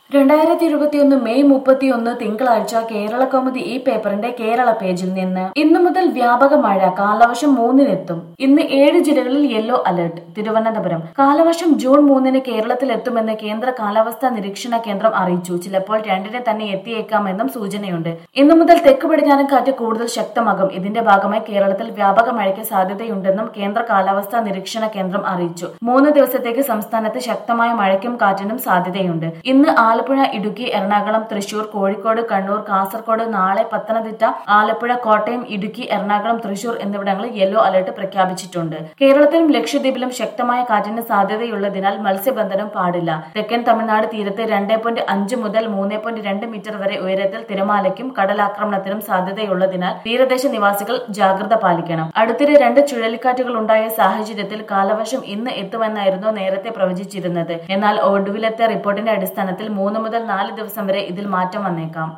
രണ്ടായിരത്തി ഇരുപത്തിയൊന്ന് മെയ് മുപ്പത്തിയൊന്ന് തിങ്കളാഴ്ച കേരള കൗമുദി ഈ പേപ്പറിന്റെ കേരള പേജിൽ നിന്ന് ഇന്നു മുതൽ വ്യാപക മഴ കാലവർഷം മൂന്നിനെത്തും ഇന്ന് ഏഴ് ജില്ലകളിൽ യെല്ലോ അലർട്ട് തിരുവനന്തപുരം കാലവർഷം ജൂൺ മൂന്നിന് കേരളത്തിൽ എത്തുമെന്ന് കേന്ദ്ര കാലാവസ്ഥാ നിരീക്ഷണ കേന്ദ്രം അറിയിച്ചു ചിലപ്പോൾ രണ്ടിന് തന്നെ എത്തിയേക്കാമെന്നും സൂചനയുണ്ട് ഇന്നു മുതൽ തെക്ക് പടിഞ്ഞാറൻ കാറ്റ് കൂടുതൽ ശക്തമാകും ഇതിന്റെ ഭാഗമായി കേരളത്തിൽ വ്യാപക മഴയ്ക്ക് സാധ്യതയുണ്ടെന്നും കേന്ദ്ര കാലാവസ്ഥാ നിരീക്ഷണ കേന്ദ്രം അറിയിച്ചു മൂന്ന് ദിവസത്തേക്ക് സംസ്ഥാനത്ത് ശക്തമായ മഴയ്ക്കും കാറ്റിനും സാധ്യതയുണ്ട് ഇന്ന് ആലപ്പുഴ ഇടുക്കി എറണാകുളം തൃശൂർ കോഴിക്കോട് കണ്ണൂർ കാസർഗോഡ് നാളെ പത്തനംതിട്ട ആലപ്പുഴ കോട്ടയം ഇടുക്കി എറണാകുളം തൃശൂർ എന്നിവിടങ്ങളിൽ യെല്ലോ അലർട്ട് പ്രഖ്യാപിച്ചിട്ടുണ്ട് കേരളത്തിലും ലക്ഷദ്വീപിലും ശക്തമായ കാറ്റിന് സാധ്യതയുള്ളതിനാൽ മത്സ്യബന്ധനം പാടില്ല തെക്കൻ തമിഴ്നാട് തീരത്ത് രണ്ട് പോയിന്റ് അഞ്ച് മുതൽ മൂന്ന് പോയിന്റ് രണ്ട് മീറ്റർ വരെ ഉയരത്തിൽ തിരമാലയ്ക്കും കടലാക്രമണത്തിനും സാധ്യതയുള്ളതിനാൽ തീരദേശ നിവാസികൾ ജാഗ്രത പാലിക്കണം അടുത്തിടെ രണ്ട് ചുഴലിക്കാറ്റുകൾ ഉണ്ടായ സാഹചര്യത്തിൽ കാലവർഷം ഇന്ന് എത്തുമെന്നായിരുന്നു നേരത്തെ പ്രവചിച്ചിരുന്നത് എന്നാൽ ഒടുവിലത്തെ റിപ്പോർട്ടിന്റെ അടിസ്ഥാനത്തിൽ മൂന്ന് മുതൽ നാല് ദിവസം വരെ ഇതിൽ മാറ്റം വന്നേക്കാം